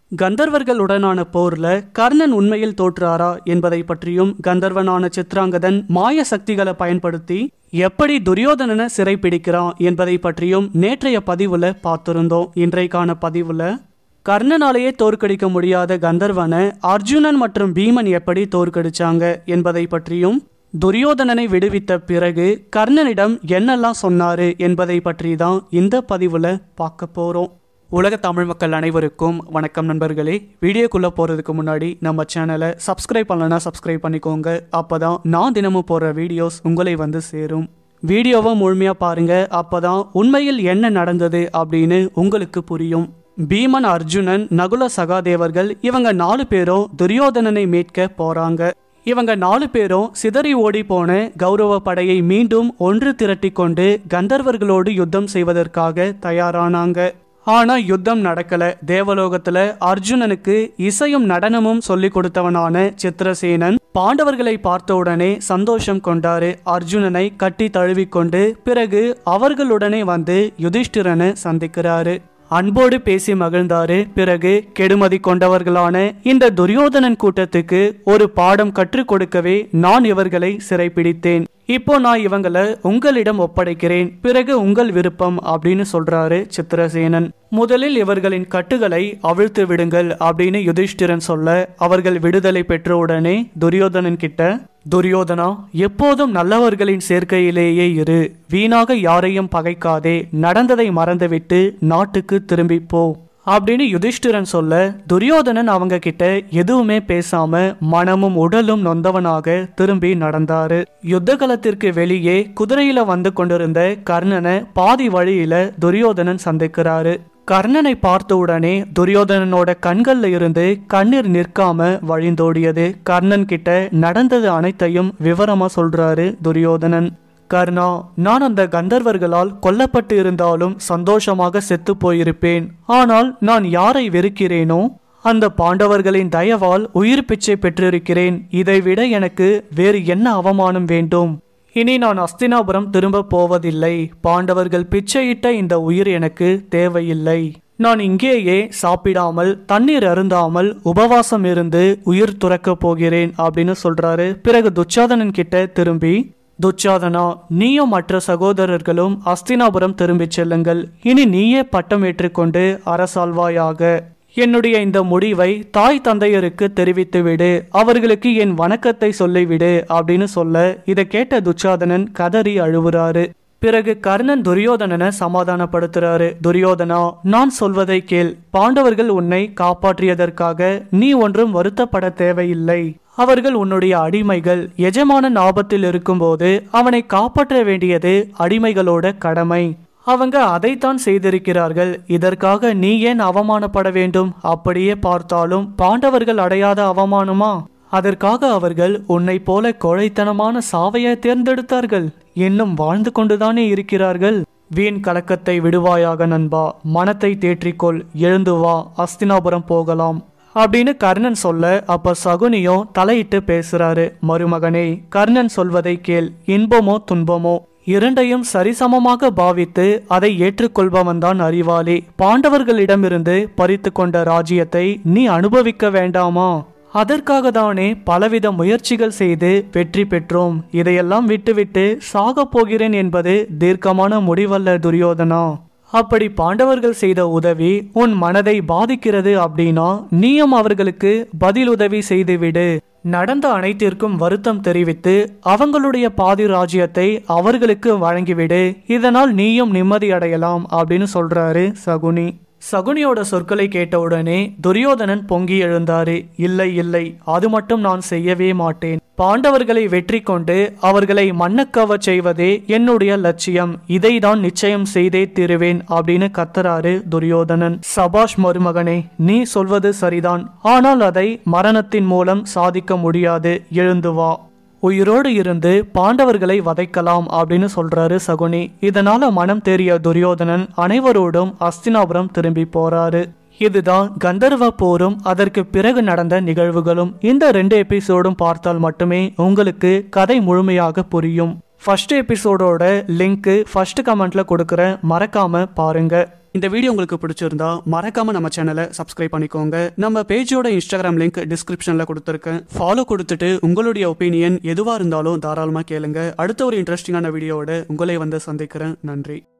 கந்தர்வர்களுடனான போர்ல கர்ணன் உண்மையில் தோற்றாரா என்பதை பற்றியும் கந்தர்வனான சித்ராங்கதன் மாய சக்திகளை பயன்படுத்தி எப்படி துரியோதனனை சிறைப்பிடிக்கிறான் என்பதை பற்றியும் நேற்றைய பதிவுல பார்த்திருந்தோம் இன்றைக்கான பதிவுல கர்ணனாலேயே தோற்கடிக்க முடியாத கந்தர்வனை அர்ஜுனன் மற்றும் பீமன் எப்படி தோற்கடிச்சாங்க என்பதை பற்றியும் துரியோதனனை விடுவித்த பிறகு கர்ணனிடம் என்னெல்லாம் சொன்னாரு என்பதை பற்றி தான் இந்த பதிவுல பார்க்க போறோம் உலக தமிழ் மக்கள் அனைவருக்கும் வணக்கம் நண்பர்களே வீடியோக்குள்ளே போகிறதுக்கு முன்னாடி நம்ம சேனலை சப்ஸ்கிரைப் பண்ணலனா சப்ஸ்கிரைப் பண்ணிக்கோங்க அப்பதான் நான் தினமும் போடுற வீடியோஸ் உங்களை வந்து சேரும் வீடியோவை முழுமையாக பாருங்க அப்பதான் உண்மையில் என்ன நடந்தது அப்படின்னு உங்களுக்கு புரியும் பீமன் அர்ஜுனன் நகுல சகாதேவர்கள் இவங்க நாலு பேரும் துரியோதனனை மீட்க போறாங்க இவங்க நாலு பேரும் சிதறி ஓடி போன கௌரவ படையை மீண்டும் ஒன்று திரட்டி கொண்டு கந்தர்வர்களோடு யுத்தம் செய்வதற்காக தயாரானாங்க ஆனா யுத்தம் நடக்கல தேவலோகத்துல அர்ஜுனனுக்கு இசையும் நடனமும் சொல்லி கொடுத்தவனான சித்திரசேனன் பாண்டவர்களை பார்த்த உடனே சந்தோஷம் கொண்டாரு அர்ஜுனனை கட்டி தழுவிக்கொண்டு பிறகு அவர்களுடனே வந்து யுதிஷ்டிரனை சந்திக்கிறாரு அன்போடு பேசி மகிழ்ந்தாரு பிறகு கெடுமதி கொண்டவர்களான இந்த துரியோதனன் கூட்டத்துக்கு ஒரு பாடம் கற்றுக் கொடுக்கவே நான் இவர்களை சிறைப்பிடித்தேன் இப்போ நான் இவங்களை உங்களிடம் ஒப்படைக்கிறேன் பிறகு உங்கள் விருப்பம் அப்படின்னு சொல்றாரு சித்திரசேனன் முதலில் இவர்களின் கட்டுகளை அவிழ்த்து விடுங்கள் அப்படின்னு யுதிஷ்டிரன் சொல்ல அவர்கள் விடுதலை பெற்ற உடனே துரியோதனன் கிட்ட துரியோதனா எப்போதும் நல்லவர்களின் சேர்க்கையிலேயே இரு வீணாக யாரையும் பகைக்காதே நடந்ததை மறந்துவிட்டு நாட்டுக்கு திரும்பி போ அப்படின்னு யுதிஷ்டிரன் சொல்ல துரியோதனன் அவங்க கிட்ட எதுவுமே பேசாம மனமும் உடலும் நொந்தவனாக திரும்பி நடந்தாரு யுத்த களத்திற்கு வெளியே குதிரையில வந்து கொண்டிருந்த கர்ணனை பாதி வழியில துரியோதனன் சந்திக்கிறாரு கர்ணனை பார்த்த உடனே துரியோதனனோட கண்கள்ல இருந்து கண்ணீர் நிற்காம வழிந்தோடியது கர்ணன் கிட்ட நடந்தது அனைத்தையும் விவரமா சொல்றாரு துரியோதனன் கர்ணா நான் அந்த கந்தர்வர்களால் கொல்லப்பட்டு இருந்தாலும் சந்தோஷமாக செத்து போயிருப்பேன் ஆனால் நான் யாரை வெறுக்கிறேனோ அந்த பாண்டவர்களின் தயவால் உயிர் பிச்சை பெற்றிருக்கிறேன் இதைவிட எனக்கு வேறு என்ன அவமானம் வேண்டும் இனி நான் அஸ்தினாபுரம் திரும்ப போவதில்லை பாண்டவர்கள் பிச்சையிட்ட இந்த உயிர் எனக்கு தேவையில்லை நான் இங்கேயே சாப்பிடாமல் தண்ணீர் அருந்தாமல் உபவாசம் இருந்து உயிர் துறக்கப் போகிறேன் அப்படின்னு சொல்றாரு பிறகு துச்சாதனன் கிட்ட திரும்பி துச்சாதனா நீயும் மற்ற சகோதரர்களும் அஸ்தினாபுரம் திரும்பிச் செல்லுங்கள் இனி நீயே பட்டம் ஏற்றுக்கொண்டு அரசாள்வாயாக என்னுடைய இந்த முடிவை தாய் தந்தையருக்கு தெரிவித்துவிடு அவர்களுக்கு என் வணக்கத்தை சொல்லிவிடு அப்படின்னு சொல்ல இதை கேட்ட துச்சாதனன் கதறி அழுவுறாரு பிறகு கர்ணன் துரியோதனனை சமாதானப்படுத்துறாரு துரியோதனா நான் சொல்வதை கேள் பாண்டவர்கள் உன்னை காப்பாற்றியதற்காக நீ ஒன்றும் வருத்தப்பட தேவையில்லை அவர்கள் உன்னுடைய அடிமைகள் எஜமானன் ஆபத்தில் இருக்கும்போது அவனை காப்பாற்ற வேண்டியது அடிமைகளோட கடமை அவங்க அதைத்தான் செய்திருக்கிறார்கள் இதற்காக நீ ஏன் அவமானப்பட வேண்டும் அப்படியே பார்த்தாலும் பாண்டவர்கள் அடையாத அவமானமா அதற்காக அவர்கள் உன்னை போல கோழைத்தனமான சாவையை தேர்ந்தெடுத்தார்கள் இன்னும் வாழ்ந்து கொண்டுதானே இருக்கிறார்கள் வீண் கலக்கத்தை விடுவாயாக நண்பா மனத்தை தேற்றிக்கொள் எழுந்து வா அஸ்தினாபுரம் போகலாம் அப்படின்னு கர்ணன் சொல்ல அப்ப சகுனியும் தலையிட்டு பேசுறாரு மருமகனே கர்ணன் சொல்வதை கேள் இன்பமோ துன்பமோ இரண்டையும் சரிசமமாக பாவித்து அதை ஏற்றுக்கொள்பவன் தான் அறிவாளி பாண்டவர்களிடமிருந்து பறித்து கொண்ட ராஜ்யத்தை நீ அனுபவிக்க வேண்டாமா அதற்காக தானே பலவித முயற்சிகள் செய்து வெற்றி பெற்றோம் இதையெல்லாம் விட்டுவிட்டு சாகப் போகிறேன் என்பது தீர்க்கமான முடிவல்ல துரியோதனா அப்படி பாண்டவர்கள் செய்த உதவி உன் மனதை பாதிக்கிறது அப்படின்னா நீயும் அவர்களுக்கு பதில் உதவி செய்துவிடு நடந்த அனைத்திற்கும் வருத்தம் தெரிவித்து அவங்களுடைய பாதி ராஜ்யத்தை அவர்களுக்கு வழங்கிவிடு இதனால் நீயும் நிம்மதி அடையலாம் அப்படின்னு சொல்றாரு சகுனி சகுனியோட சொற்களை கேட்டவுடனே துரியோதனன் பொங்கி எழுந்தாரு இல்லை இல்லை அது மட்டும் நான் செய்யவே மாட்டேன் பாண்டவர்களை வெற்றி கொண்டு அவர்களை மண்ணக்கவச் செய்வதே என்னுடைய லட்சியம் இதை தான் நிச்சயம் செய்தே தீருவேன் அப்படின்னு கத்தறாரு துரியோதனன் சபாஷ் மருமகனே நீ சொல்வது சரிதான் ஆனால் அதை மரணத்தின் மூலம் சாதிக்க முடியாது எழுந்து வா உயிரோடு இருந்து பாண்டவர்களை வதைக்கலாம் அப்படின்னு சொல்றாரு சகுனி இதனால மனம் தேறிய துரியோதனன் அனைவரோடும் அஸ்தினாபுரம் திரும்பி போறாரு இதுதான் கந்தர்வ போரும் அதற்கு பிறகு நடந்த நிகழ்வுகளும் இந்த ரெண்டு எபிசோடும் பார்த்தால் மட்டுமே உங்களுக்கு கதை முழுமையாக புரியும் ஃபர்ஸ்ட் எபிசோடோட லிங்க் ஃபர்ஸ்ட் கமெண்ட்ல கொடுக்குறேன் மறக்காம பாருங்க இந்த வீடியோ உங்களுக்கு பிடிச்சிருந்தா மறக்காம நம்ம சேனலை சப்ஸ்கிரைப் பண்ணிக்கோங்க நம்ம பேஜோட இன்ஸ்டாகிராம் லிங்க் டிஸ்கிரிப்ஷன்ல கொடுத்துருக்கேன் ஃபாலோ கொடுத்துட்டு உங்களுடைய ஒப்பீனியன் எதுவா இருந்தாலும் தாராளமா கேளுங்க அடுத்த ஒரு இன்ட்ரெஸ்டிங்கான வீடியோவோட உங்களை வந்து சந்திக்கிறேன் நன்றி